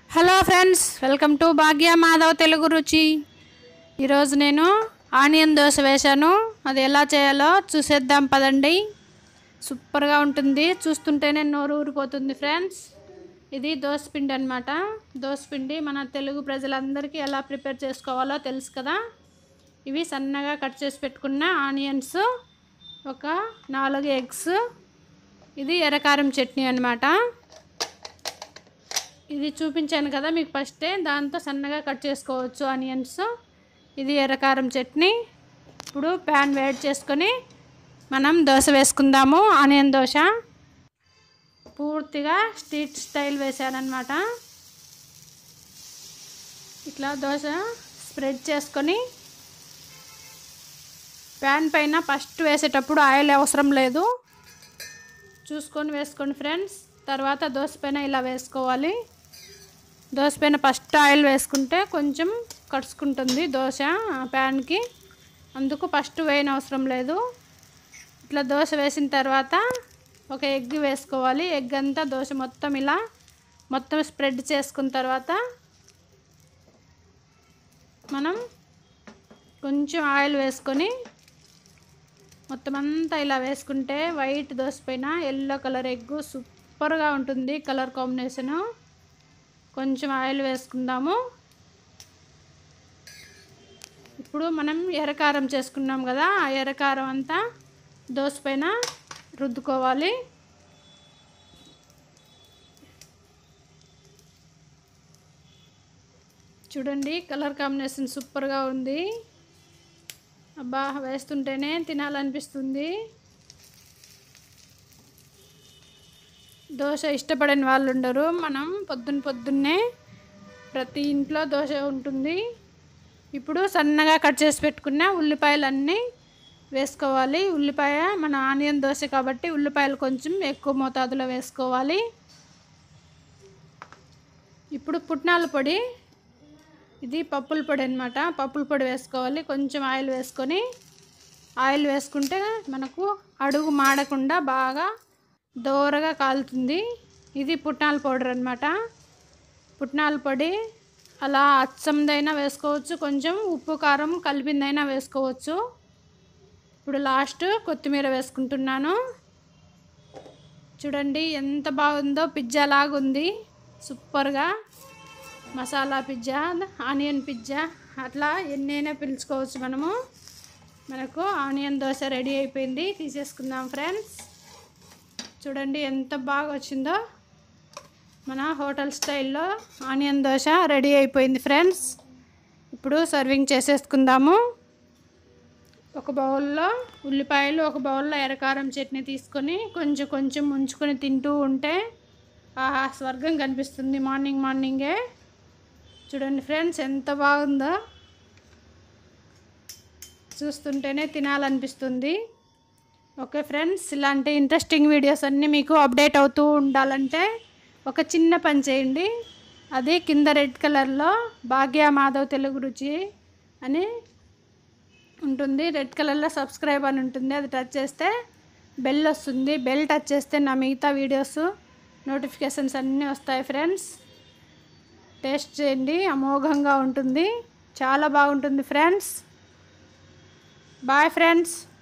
hello friends welcome to Bhagya Madhav Telugu Ruchi ఈరోజు నేను onion dosa వేశాను అది ఎలా చేయాలో చూసేద్దాం పదండి సూపర్గా ఉంటుంది చూస్తుంటేనే నోరు ఊరిపోతుంది ఫ్రెండ్స్ ఇది దోసపిండి అనమాట దోసపిండి మన తెలుగు ప్రజలందరికీ ఎలా ప్రిపేర్ చేసుకోవాలో తెలుసు కదా ఇవి సన్నగా కట్ చేసి పెట్టుకున్న ఆనియన్స్ ఒక నాలుగు ఎగ్స్ ఇది ఎర్రకారం చట్నీ అనమాట ఇది చూపించాను కదా మీకు ఫస్టే దాంతో సన్నగా కట్ చేసుకోవచ్చు ఆనియన్స్ ఇది ఎర్రకారం చట్నీ ఇప్పుడు ప్యాన్ వేడి చేసుకొని మనం దోశ వేసుకుందాము ఆనియన్ దోశ పూర్తిగా స్ట్రీట్ స్టైల్ వేసానమాట ఇట్లా దోశ స్ప్రెడ్ చేసుకొని ప్యాన్ పైన ఫస్ట్ వేసేటప్పుడు ఆయిల్ అవసరం లేదు చూసుకొని వేసుకోండి ఫ్రెండ్స్ తర్వాత దోశ పైన ఇలా వేసుకోవాలి దోశ పైన ఫస్ట్ ఆయిల్ వేసుకుంటే కొంచెం కడుచుకుంటుంది దోశ ఆ ప్యాన్కి అందుకు ఫస్ట్ వేయని అవసరం లేదు ఇట్లా దోశ వేసిన తర్వాత ఒక ఎగ్ వేసుకోవాలి ఎగ్ అంతా దోశ మొత్తం ఇలా మొత్తం స్ప్రెడ్ చేసుకున్న తర్వాత మనం కొంచెం ఆయిల్ వేసుకొని మొత్తం అంతా ఇలా వేసుకుంటే వైట్ దోశ పైన ఎల్లో కలర్ ఎగ్ సూపర్గా ఉంటుంది కలర్ కాంబినేషను కొంచెం ఆయిల్ వేసుకుందాము ఇప్పుడు మనం ఎర్రకారం చేసుకున్నాం కదా ఆ ఎర్రకారం అంతా దోశ పైన రుద్దుకోవాలి చూడండి కలర్ కాంబినేషన్ సూపర్గా ఉంది అబ్బా వేస్తుంటేనే తినాలనిపిస్తుంది దోశ ఇష్టపడని వాళ్ళు ఉండరు మనం పొద్దున్న పొద్దున్నే ప్రతి ఇంట్లో దోశ ఉంటుంది ఇప్పుడు సన్నగా కట్ చేసి పెట్టుకున్న ఉల్లిపాయలన్నీ వేసుకోవాలి ఉల్లిపాయ మన ఆనియన్ దోశ కాబట్టి ఉల్లిపాయలు కొంచెం ఎక్కువ మోతాదులో వేసుకోవాలి ఇప్పుడు పుట్నాల పొడి ఇది పప్పుల పొడి అనమాట పప్పుల పొడి వేసుకోవాలి కొంచెం ఆయిల్ వేసుకొని ఆయిల్ వేసుకుంటే మనకు అడుగు మాడకుండా బాగా దోరగా కాలుతుంది ఇది పుట్నాల పౌడర్ అనమాట పుట్నాల పొడి అలా అచ్చందైనా వేసుకోవచ్చు కొంచెం ఉప్పు కారం కలిపిందైనా వేసుకోవచ్చు ఇప్పుడు లాస్ట్ కొత్తిమీర వేసుకుంటున్నాను చూడండి ఎంత బాగుందో పిజ్జా లాగా ఉంది సూపర్గా మసాలా పిజ్జా ఆనియన్ పిజ్జా అట్లా ఎన్నైనా పిలుచుకోవచ్చు మనము మనకు ఆనియన్ దోశ రెడీ అయిపోయింది తీసేసుకుందాం ఫ్రెండ్స్ చూడండి ఎంత బాగా వచ్చిందో మన హోటల్ స్టైల్లో ఆనియన్ దోశ రెడీ అయిపోయింది ఫ్రెండ్స్ ఇప్పుడు సర్వింగ్ చేసేసుకుందాము ఒక బౌల్లో ఉల్లిపాయలు ఒక బౌల్లో ఎర్రకారం చట్నీ తీసుకొని కొంచెం కొంచెం ఉంచుకొని తింటూ ఉంటే ఆహా స్వర్గం కనిపిస్తుంది మార్నింగ్ మార్నింగే చూడండి ఫ్రెండ్స్ ఎంత బాగుందో చూస్తుంటేనే తినాలనిపిస్తుంది ఓకే ఫ్రెండ్స్ ఇలాంటి ఇంట్రెస్టింగ్ వీడియోస్ అన్నీ మీకు అప్డేట్ అవుతూ ఉండాలంటే ఒక చిన్న పని చేయండి అది కింద రెడ్ కలర్లో భాగ్య మాధవ్ తెలుగు రుచి అని ఉంటుంది రెడ్ కలర్లో సబ్స్క్రైబ్ అని ఉంటుంది అది టచ్ చేస్తే బెల్ వస్తుంది బెల్ టచ్ చేస్తే నా మిగతా వీడియోస్ నోటిఫికేషన్స్ అన్నీ వస్తాయి ఫ్రెండ్స్ టేస్ట్ చేయండి అమోఘంగా ఉంటుంది చాలా బాగుంటుంది ఫ్రెండ్స్ బాయ్ ఫ్రెండ్స్